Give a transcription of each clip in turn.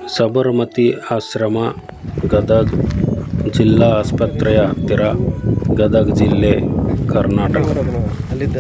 ಸಬರಮತಿ ಆಶ್ರಮ ಗದಗ್ ಜಿಲ್ಲಾ ಆಸ್ಪತ್ರೆಯ ಹತ್ತಿರ ಗದಗ್ ಜಿಲ್ಲೆ ಕರ್ನಾಟಕ ಅಲ್ಲಿದ್ದ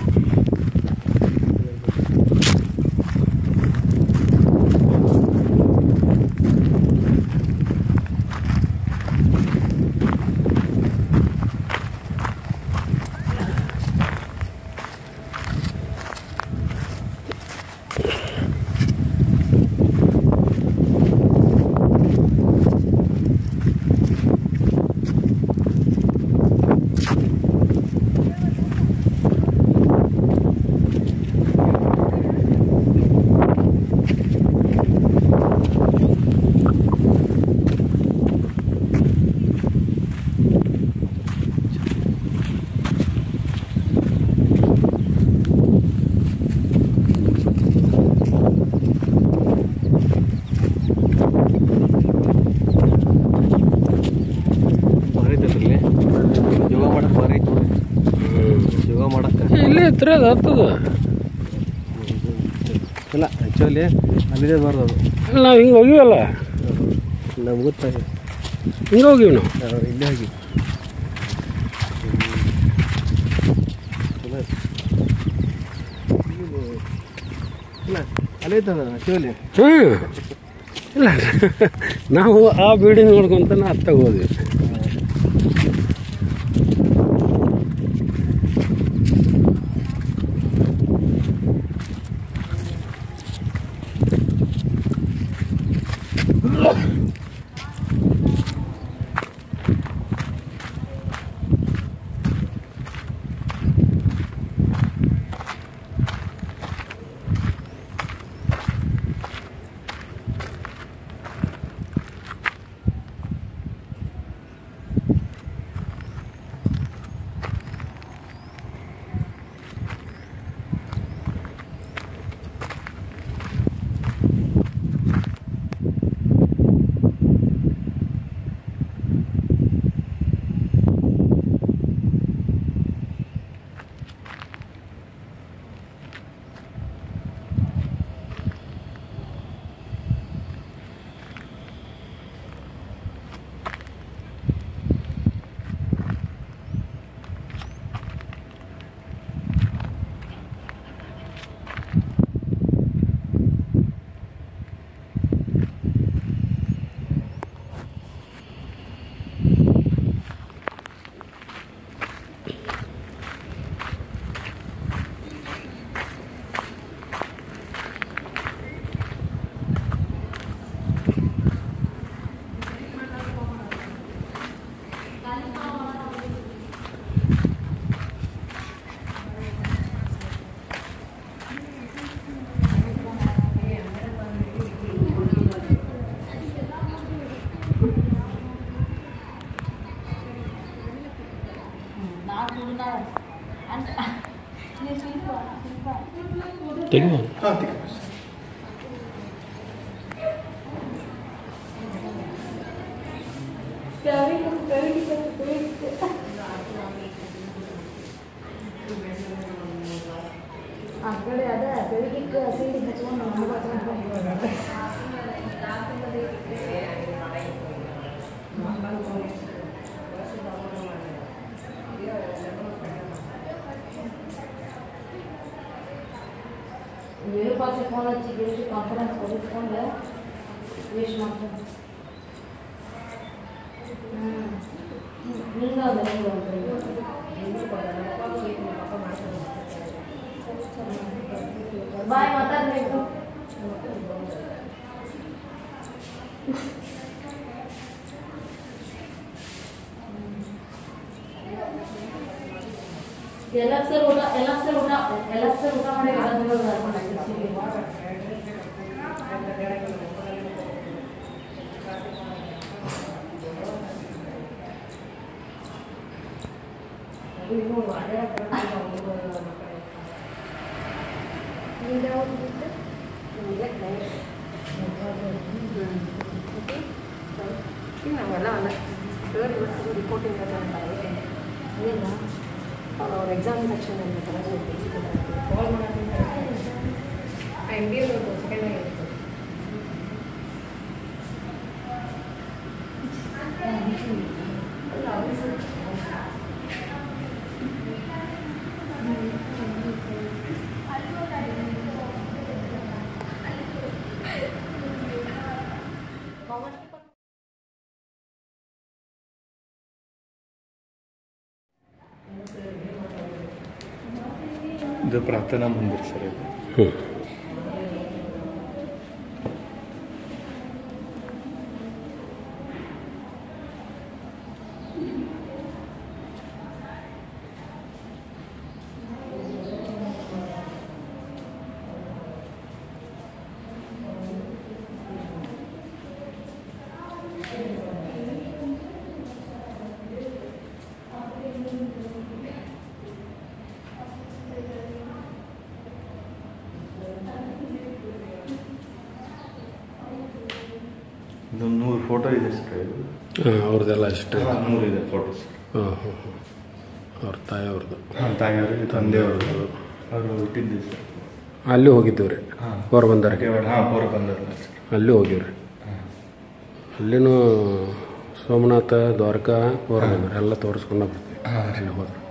ಭಾರಿ ಐತಲ್ರಿ ಯೋಗ ಮಾಡಕ್ ಭಾರಿ ಐತಿ ನೋಡ್ರಿ ಯೋಗ ಮಾಡಕ್ಕೆ ಇಲ್ಲೇ ಹತ್ರ ಅದು ಹತ್ತದ ಇಲ್ಲ ಆ್ಯಕ್ಚುಲಿ ಅಲ್ಲಿದೆ ಬಾರ್ದು ಅದು ನಾವು ಹಿಂಗೆ ಹೋಗಿವಲ್ಲ ನಮ್ಗೆ ಗೊತ್ತಾಗಿ ಹಿಂಗೆ ಹೋಗಿವಿ ನಾವು ನಾವು ಇಲ್ಲೇ ಹೋಗಿ ಚಲೋ ಐತಿ. ಇಲ್ಲ ಅಲ್ಲೇ ಐತದ ಆ್ಯಕ್ಚುಲಿ ಹಾಂ ಇಲ್ಲ ನಾವು ಆ ಬಿಲ್ಡಿಂಗ್ ನೋಡ್ಕೊಂತಾನೆ ಹತ್ತಾಗ ಹೋದ್ವಿ ತೆಗಿವ ಆ ಕಡೆ ಅದ ಬೆಳಗ್ಗೆ ಸೀರೆ ಹಚ್ಕೊಂಡು ಮಗ ಹಚ್ಕೊಂಡು ವಿರೂಪಾಕ್ಷ ಫೋನ್ ಹಚ್ಚಿ ಗಿರೀಶ್ ಕಾನ್ಫರೆನ್ಸ್ ಕೊಡಿಸ್ಕೊಂಡು ವಿಶ್ ಮಾಡ್ಕೊಂಡು ಹ್ಞೂ ಹಿಂಗಾದ ಬಾಯ್ ಮಾತಾಡಬೇಕು ಎಲ್ಲ ಸರ್ ಊಟ ಎಲ್ಲ ಸರ್ ಊಟ ಎಲ್ಲ ಸರ್ ಊಟ ಮಾಡಿ ನಾವೆಲ್ಲ ಅಲ್ಲ ಸರ್ ಇವತ್ತು ರಿಪೋರ್ಟಿಂಗ್ ಎಲ್ಲ ಇಲ್ಲ ಅವ್ರ ಎಕ್ಸಾಮ್ ಸೆಕ್ಷನ್ ಕಾಲ್ ಮಾಡೋದು ಎಮ್ ಬಿ ಎ ಸೆಕೆಂಡ್ ಆಗಿತ್ತು ಇದು ಪ್ರಾರ್ಥನಾ ಮಂದಿರ ಸರ್ ಇದು ಹ್ಞೂ ಇದು ನೂರು ಫೋಟೋ ಇದೆ ಸರ್ ಇದು ಹಾಂ ಅವ್ರದ್ದೆಲ್ಲ ಇಷ್ಟ ಹಾಂ, ನೂರು ಇದೆ ಫೋಟೋ ಸರ್ ಹಾಂ ಹಾಂ ಹಾಂ ಅವ್ರ ತಾಯಿ ಅವ್ರದ್ದು ಹಾಂ ತಾಯಿಯವರು ತಂದೆಯವರು ಅವರು ಹುಟ್ಟಿದ್ದು ಸರ್ ಅಲ್ಲಿ ಹೋಗಿದ್ದೀವಿ ರೀ ಹಾಂ ಪೋರ್ಬಂದರ್ಗೆ ಹಾಂ ಪೂರ ಬಂದರಲ್ಲ ಸರ್ ಅಲ್ಲಿ ಹೋಗಿವ್ರಿ ಅಲ್ಲಿನೂ ಸೋಮನಾಥ ದ್ವಾರಕಾ ಪೋರ್ಬಂದರ್ ಎಲ್ಲ ತೋರಿಸ್ಕೊಂಡು ಬರ್ತೀವಿ ಹಾಂ ರೀ ಅಲ್ಲಿ ಹೋದ್ರೆ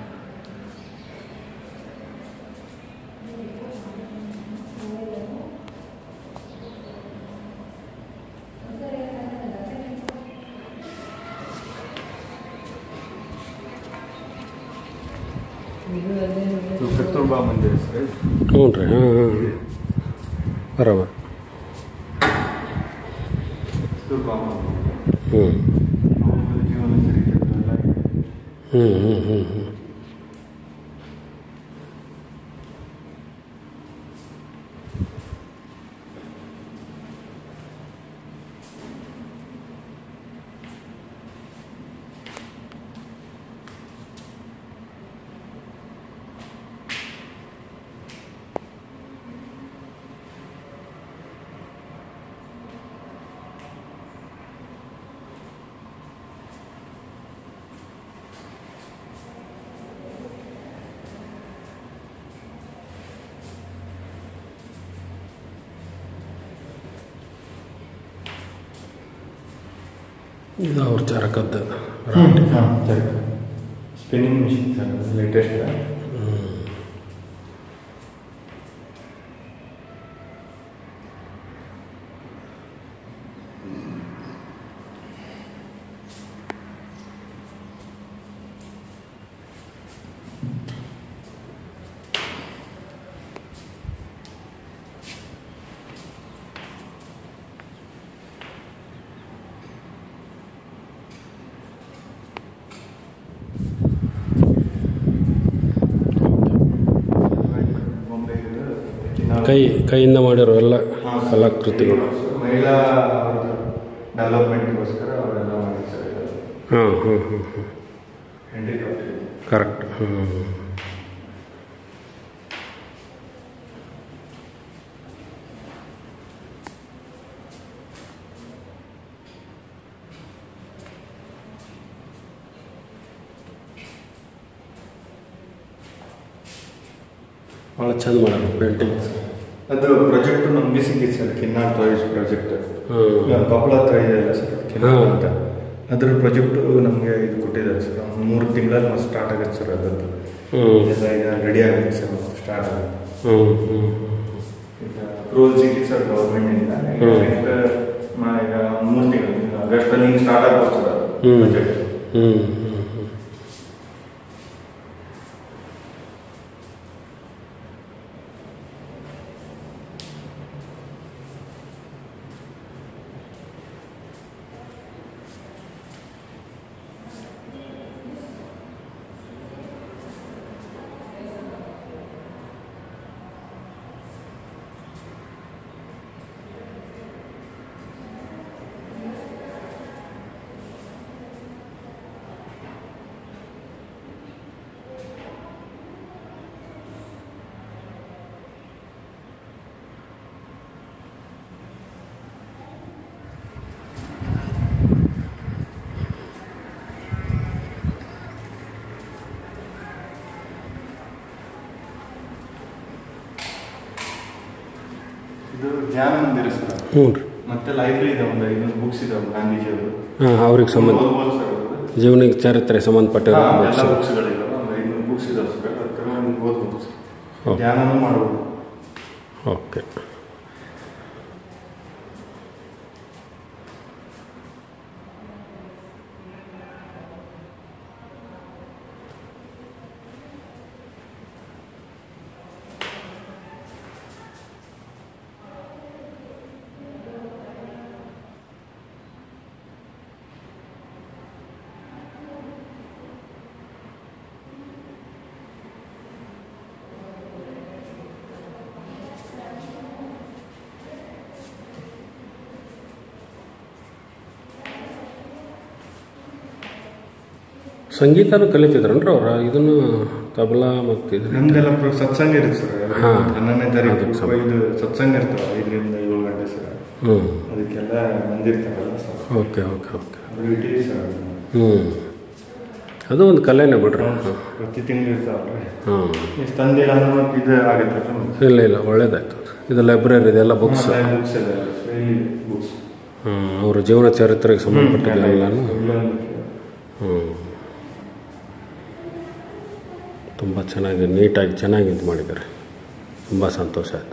ಇದು ಕಸ್ತೂರ್ಬಾ ಮಂದಿರ ಸರ್ ಇದು. ಹ್ಞೂ ರೀ ಹಾಂ ಹಾಂ ಬರೋಬರ್ ಕಸ್ತೂರ್ಬಾ ಮಂದಿರ ಹ್ಞೂ ಅವ್ರದ್ದು ಜೀವನ ಚರಿತ್ರೆಗಳೆಲ್ಲ ಇದೆ. ಹ್ಞೂ ಹ್ಞೂ ಹ್ಞೂ ಹ್ಞೂ ಇದು ಅವ್ರ ಚರಕದ್ದು ರಾಟೆ ಹಾಂ ಸರಿ ಸ್ಪಿನ್ನಿಂಗ್ ಮಿಷಿನ್ ಸರ್ ಲೇಟೆಸ್ಟ್ ಕೈ ಕೈಯಿಂದ ಮಾಡಿರೋ ಎಲ್ಲ ಕಲಾಕೃತಿಗಳು ಮಹಿಳಾ ಡೆವಲಪ್ಮೆಂಟ್ಗೋಸ್ಕರ ಅವರೆಲ್ಲ ಮಾಡಿದ್ದಾರೆ ಹಾಂ ಹಾಂ ಹಾಂ ಹಾಂ ಹ್ಯಾಂಡಿಕ್ರಾಫ್ಟ್ ಕರೆಕ್ಟ್ ಹಾಂ ಭಾಳ ಚಂದ ಮಾಡೋದು ಪೇಂಟಿಂಗ್ ಅದು ಪ್ರಾಜೆಕ್ಟ್ ನಮಗೆ ಸಿಕ್ಕಿತ್ತು ಸರ್ ಕಿನ್ನಾಳ್ ಟಾಯ್ಸ್ ಪ್ರಾಜೆಕ್ಟ್ ಹಾಂ ಕೊಪ್ಪಳ ಹತ್ರ ಇದೆಯಲ್ಲ ಸರ್ ಕಿನ್ನಾಳ್ ಹಾ. ಅಂತ ಅದ್ರ ಪ್ರಾಜೆಕ್ಟು ನಮಗೆ ಇದು ಕೊಟ್ಟಿದ್ದಾರೆ ಸರ್ ಒಂದು ಮೂರು ತಿಂಗಳಲ್ಲಿ ಮತ್ತೆ ಸ್ಟಾರ್ಟ್ ಆಗುತ್ತೆ ಸರ್ ಅದರದ್ದು ಹ್ಞೂ ಎಲ್ಲ ಈಗ ರೆಡಿ ಆಗುತ್ತೆ ಸರ್ ಸ್ಟಾರ್ಟ್ ಆಗುತ್ತೆ ಹ್ಞೂ ಹ್ಞೂ ಈಗ ಅಪ್ರೂವಲ್ ಸಿಕ್ಕಿದೆ ಸರ್ ಗೌರ್ಮೆಂಟಿಂದ ಈಗ ಹ್ಮ್. ನೆಕ್ಸ್ಟ್ ಈಗ ಮೂರು ತಿಂಗಳು ಆಗಸ್ಟಲ್ಲಿ ಹಿಂಗೆ ಸ್ಟಾರ್ಟ್ ಆಗ್ಬೋದು ಸರ್ ಅದು ಹ್ಮ್. ಪ್ರಾಜೆಕ್ಟ್ ಹ್ಞೂ ಹ್ಞೂ ಹ್ಞೂ ಇದು ಜ್ಞಾನ ಮಂದಿರ ಸರ್ ಹ್ಞೂ ರೀ ಮತ್ತೆ ಲೈಬ್ರರಿ ಇದೆ ಒಂದು ಐನೂರು ಬುಕ್ಸ್ ಇದಾವೆ ಗಾಂಧೀಜಿಯವರು ಹಾಂ ಅವ್ರಿಗೆ ಸಂಬಂಧ ಜೀವನಿಗೆ ಚರಿತ್ರೆ ಸಂಬಂಧಪಟ್ಟಿರೋ ಎಲ್ಲ books. ಬುಕ್ಸ್ಗಳಿಲ್ಲ ಒಂದು ಐನೂರು ಬುಕ್ಸ್ ಇದಾವೆ ಸರ್ ಅದಕ್ಕೆ ಒಂದು ಓದ್ಬೋದು ಸರ್ ಹೌದು. ಧ್ಯಾನನೂ ಮಾಡ್ಬೋದು ಓಕೆ ಸಂಗೀತನೂ ಕಲಿತಿದ್ರನ್ರಿ ಅವ್ರು ಇದನ್ನು ತಬಲಾ ಮತ್ತು ಇದು ನಮ್ದೆಲ್ಲ ಪ್ರ- ಸತ್ಸಂಗ ಇರುತ್ತೆ ಸರ್ ಹಾ. ಹನ್ನೊಂದನೇ ತಾರೀಕು ಅದಕ್ಕೆ ಸಮ- ಇದು ಸತ್ಸಂಗ ಇರ್ತಾವೆ ಐದರಿಂದ ಏಳು ಗಂಟೆ ಸರ್ ಹ್ಞೂ ಅದಕ್ಕೆಲ್ಲ ಬಂದಿರ್ತಾರಲ್ಲ ಸರ್ ಓಕೆ ಓಕೆ ಓಕೆ ಅದು ಇಟ್ಟಿವಿ ಸರ್ ಹ್ಞೂ ಅದು ಒಂದು ಕಲೆನೇ ಬಿಡ್ರಿ ಹಾಂ ಪ್ರತಿ ತಿಂಗಳು ಇರ್ತಾವಲ್ಲ ಹಾಂ ಎಷ್ಟು ತಂದಿಲ್ಲ ಅಂದ್ರೆ ಮತ್ತೆ ಇದು ಆಗುತ್ತೆ ಸರ್ ಇಲ್ಲ ಇಲ್ಲ ಒಳ್ಳೇದಾಯ್ತು ಇದು ಲೈಬ್ರರಿ ಇದೆಲ್ಲ ಬುಕ್ಸ್ ಬುಕ್ಸ್ ಇದೆ ಬುಕ್ಸ್ ಅವರ ಜೀವನ ಚರಿತ್ರೆಗೆ ಸಂಬಂಧಪಟ್ಟಿದ್ದೆಲ್ಲನೂ ಹ್ಞೂ ತುಂಬ ಚೆನ್ನಾಗಿ ನೀಟಾಗಿ ಚೆನ್ನಾಗಿ ಇದು ಮಾಡಿದ್ದಾರೆ ತುಂಬ ಸಂತೋಷ ಆಯಿತು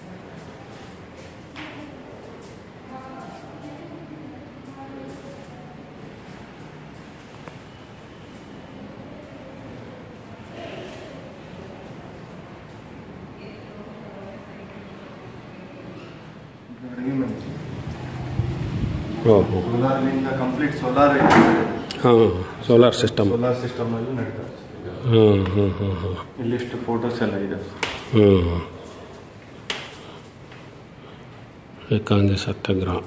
ಓಹೋ ಸೋಲಾರ್ನಿಂದ ಕಂಪ್ಲೀಟ್ ಸೋಲಾರ್ ಹಾಂ ಸೋಲಾರ್ ಸಿಸ್ಟಮ್ ಸೋಲಾರ್ ಸಿಸ್ಟಮ್ ಅಲ್ಲಿ ನಡೀತಾರೆ ಹಾಂ ಹಾಂ ಹಾಂ ಹಾಂ ಇಲ್ಲಿಷ್ಟು ಫೋಟೋಸ್ ಎಲ್ಲ ಇದೆ ಹ್ಞೂ ಏಕಾಂಗಿ ಸತ್ಯಾಗ್ರಹ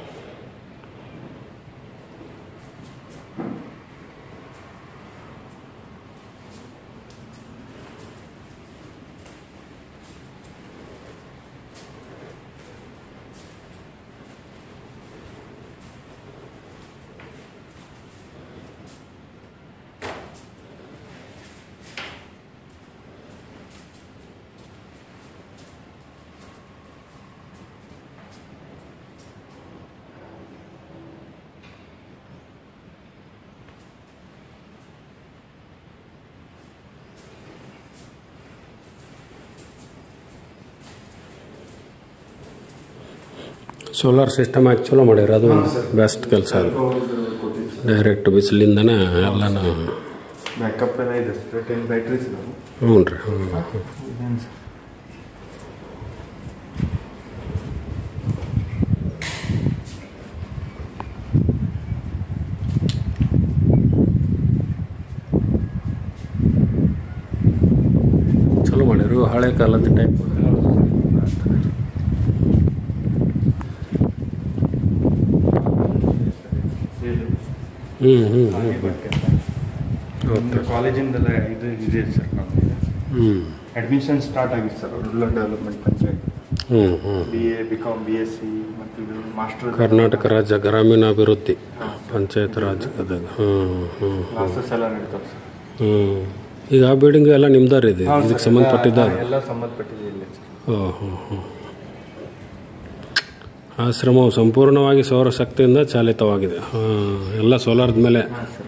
ಸೋಲಾರ್ ಸಿಸ್ಟಮ್ ಹಾಕಿ ಚಲೋ ಮಾಡ್ಯಾರ ಅದು ಒಂದು ಬೆಸ್ಟ್ ಕೆಲಸ ಅದು ಡೈರೆಕ್ಟ್ ಬಿಸಿಲಿಂದನೇ ಎಲ್ಲನೂ ಬ್ಯಾಕಪ್ ಎಲ್ಲ ಇದೆ ಸರ್ ಟೆನ್ ಬ್ಯಾಟ್ರೀಸ್ ಇದಾವೆ ಹ್ಞೂ ರೀ ಹ್ಞೂ ಇದೇನು ಸರ್ ಚಲೋ ಮಾಡ್ಯಾರು ಹಳೆ ಕಾಲದ ಟೈಪ್ ಹ್ಞೂ ಹ್ಞೂ ಹ್ಞೂ ನಮ್ದು ಕಾಲೇಜಿಂದೆಲ್ಲ ಇದು ಇದೆ ಸರ್ ನಮಗೆ ಹ್ಞೂ ಅಡ್ಮಿಷನ್ ಸ್ಟಾರ್ಟ್ ಆಗಿದೆ ಸರ್ ರೂರಲ್ ಡೆವಲಪ್ಮೆಂಟ್ ಪಂಚಾಯತ್ ಹ್ಞೂ ಹ್ಞೂ B A B com B S C ಮತ್ತು ಇದು ಮಾಸ್ಟರ್ ಕರ್ನಾಟಕ ರಾಜ್ಯ ಗ್ರಾಮೀಣಾಭಿವೃದ್ಧಿ ಪಂಚಾಯತ್ ರಾಜ್ ಗದಗ ಹ್ಞೂ ಹ್ಞೂ ಕ್ಲಾಸಸ್ ಎಲ್ಲ ನಡೀತಾವೆ ಸರ್ ಹ್ಞೂ ಈಗ ಆ ಬಿಲ್ಡಿಂಗ್ ಎಲ್ಲ ನಿಮ್ದಾರ ಇದೆ ಹೌದು ಇದಕ್ಕೆ ಸರ್, ಸಂಬಂಧಪಟ್ಟಿದ್ದ ಎಲ್ಲ- ಎಲ್ಲ ಸಂಬಂಧಪಟ್ಟಿದೆ ಇಲ್ಲಿ ಸರ್ ಓ ಹ್ಞೂ ಹ್ಞೂ ಆಶ್ರಮವು ಸಂಪೂರ್ಣವಾಗಿ ಸೌರಶಕ್ತಿಯಿಂದ ಚಾಲಿತವಾಗಿದೆ ಹಾಂ ಎಲ್ಲ ಸೋಲಾರ್ದ ಮೇಲೆ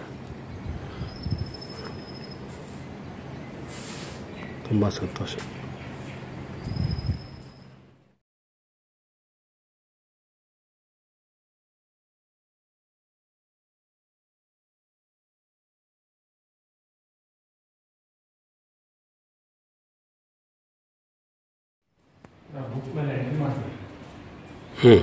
ತುಂಬ ಸಂತೋಷ ಹ್ಞೂ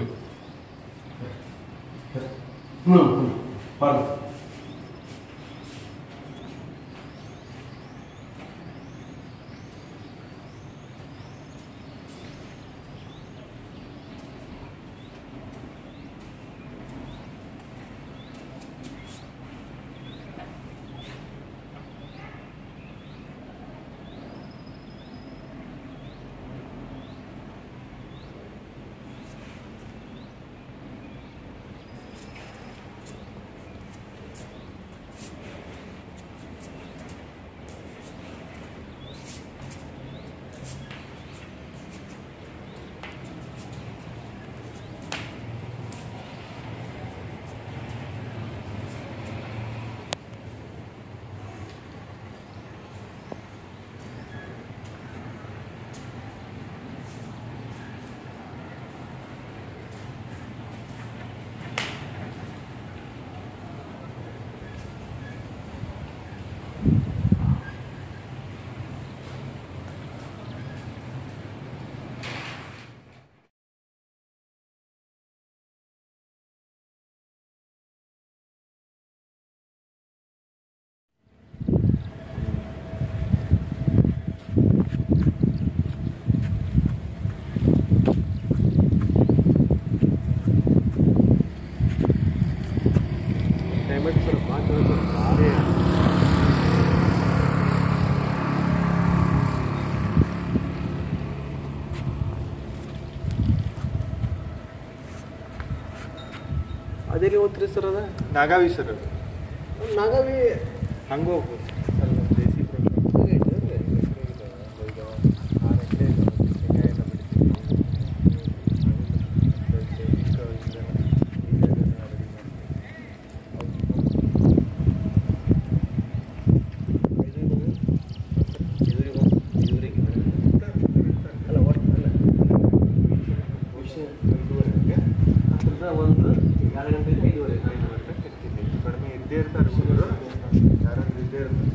ಎಷ್ಟ್ರಿ ಸರ್ ಅದ ನಾಗಾವಿ ಸರ್ ನಾಗಾವಿ ಹಂಗೆ ಹೋಗ್ಬೋದು ಅಲ್ಲಿ ದೇಸಿ ಪ್ರೋಗ್ರಾಮ್ ಒಂದು ಎರಡು ಗಂಟೆ ಐದುವರೆ ಕಡಿಮೆ ಇದ್ದೇ ಇರ್ತಾರೆ ಹುಡುಗರು ಯಾರಾದ್ರೂ ಇದ್ದೇ ಇರ್ತಾರೆ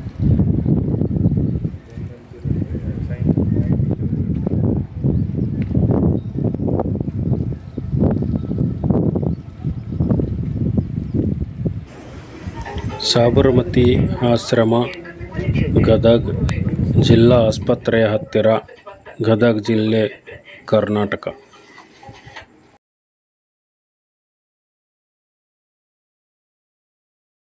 ಸಾಬರಮತಿ ಆಶ್ರಮ ಗದಗ್ ಜಿಲ್ಲಾ ಆಸ್ಪತ್ರೆಯ ಹತ್ತಿರ ಗದಗ್ ಜಿಲ್ಲೆ ಕರ್ನಾಟಕ